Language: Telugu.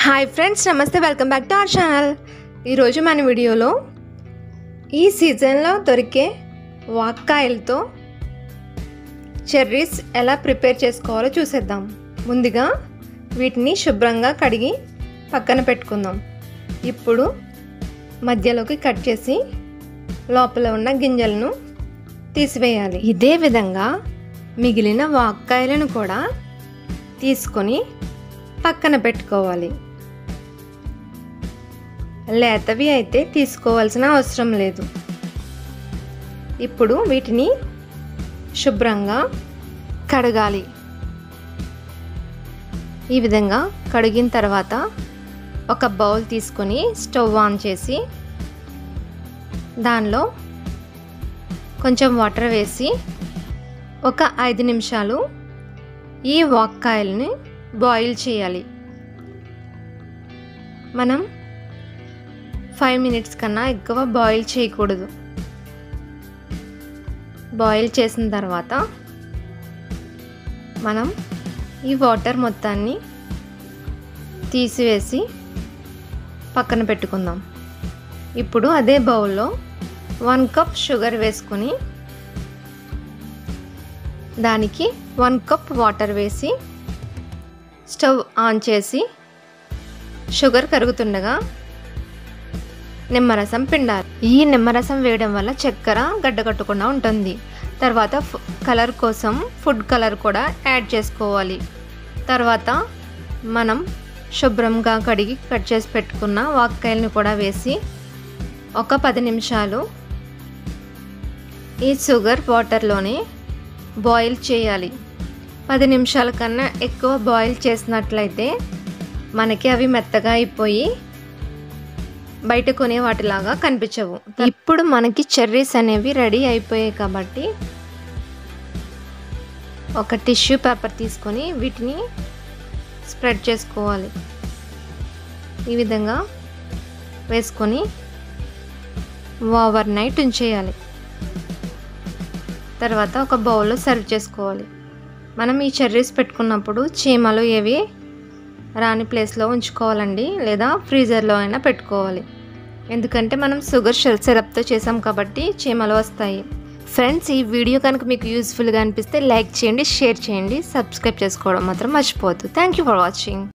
హాయ్ ఫ్రెండ్స్ నమస్తే welcome back to our channel ఈరోజు మన వీడియోలో ఈ సీజన్లో దొరికే వాక్కాయలతో చెర్రీస్ ఎలా ప్రిపేర్ చేసుకోవాలో చూసేద్దాం ముందుగా వీటిని శుభ్రంగా కడిగి పక్కన పెట్టుకుందాం ఇప్పుడు మధ్యలోకి కట్ చేసి లోపల ఉన్న గింజలను తీసివేయాలి ఇదే విధంగా మిగిలిన వాక్కాయలను కూడా తీసుకొని పక్కన పెట్టుకోవాలి లేతవి అయితే తీసుకోవాల్సిన అవసరం లేదు ఇప్పుడు వీటిని శుభ్రంగా కడగాలి ఈ విధంగా కడిగిన తర్వాత ఒక బౌల్ తీసుకొని స్టవ్ ఆన్ చేసి దానిలో కొంచెం వాటర్ వేసి ఒక ఐదు నిమిషాలు ఈ వాక్కాయల్ని బాయిల్ చేయాలి మనం ఫైవ్ మినిట్స్ కన్నా ఎక్కువ బాయిల్ చేయకూడదు బాయిల్ చేసిన తర్వాత మనం ఈ వాటర్ మొత్తాన్ని తీసివేసి పక్కన పెట్టుకుందాం ఇప్పుడు అదే బౌల్లో వన్ కప్ షుగర్ వేసుకొని దానికి వన్ కప్ వాటర్ వేసి స్టవ్ ఆన్ చేసి షుగర్ కరుగుతుండగా నిమ్మరసం పిండాలి ఈ నిమ్మరసం వేయడం వల్ల చక్కెర గడ్డకట్టకుండా ఉంటుంది తర్వాత కలర్ కోసం ఫుడ్ కలర్ కూడా యాడ్ చేసుకోవాలి తర్వాత మనం శుభ్రంగా కడిగి కట్ చేసి పెట్టుకున్న వాక్కాయలను కూడా వేసి ఒక పది నిమిషాలు ఈ షుగర్ వాటర్లోనే బాయిల్ చేయాలి పది నిమిషాల కన్నా ఎక్కువ బాయిల్ చేసినట్లయితే మనకి అవి మెత్తగా అయిపోయి బయట కొనే వాటిలాగా కనిపించవు ఇప్పుడు మనకి చెర్రీస్ అనేవి రెడీ అయిపోయాయి కాబట్టి ఒక టిష్యూ పేపర్ తీసుకొని వీటిని స్ప్రెడ్ చేసుకోవాలి ఈ విధంగా వేసుకొని ఓవర్ నైట్ ఉంచేయాలి తర్వాత ఒక బౌల్లో సర్వ్ చేసుకోవాలి మనం ఈ చెర్రీస్ పెట్టుకున్నప్పుడు చీమలు ఏవి రాని ప్లేస్లో ఉంచుకోవాలండి లేదా ఫ్రీజర్లో అయినా పెట్టుకోవాలి ఎందుకంటే మనం షుగర్ సిరప్తో చేసాం కాబట్టి చీమలు వస్తాయి ఫ్రెండ్స్ ఈ వీడియో కనుక మీకు యూస్ఫుల్గా అనిపిస్తే లైక్ చేయండి షేర్ చేయండి సబ్స్క్రైబ్ చేసుకోవడం మాత్రం మర్చిపోవద్దు థ్యాంక్ యూ ఫర్ వాచింగ్